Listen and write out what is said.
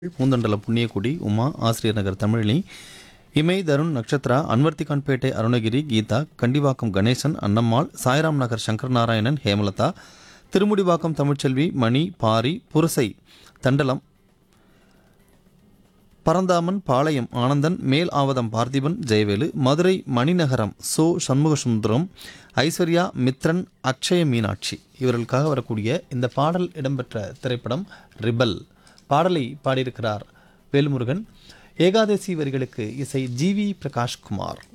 பூந்தண்டல புண்ணியக்குடி உமா ஆசிரியர் நகர் தமிழினி இமை தருண் நக்ஷத்ரா அன்வர்த்திகான்பேட்டை அருணகிரி கீதா கண்டிவாக்கம் கணேசன் அன்னம்மாள் சாய்ராம் நகர் சங்கர் நாராயணன் ஹேமலதா திருமுடிவாக்கம் தமிழ்ச்செல்வி மணி பாரி புரசை தண்டலம் பரந்தாமன் பாளையம் ஆனந்தன் மேல் ஆவதம் பார்த்திபன் ஜெயவேலு மதுரை மணிநகரம் சோ சண்முகசுந்தரம் ஐஸ்வர்யா மித்ரன் அக்ஷய மீனாட்சி இவர்களுக்காக வரக்கூடிய இந்த பாடல் இடம்பெற்ற திரைப்படம் ரிபல் பாடலை பாடியிருக்கிறார் வேல்முருகன் ஏகாதசி வரிகளுக்கு இசை ஜிவி பிரகாஷ்குமார்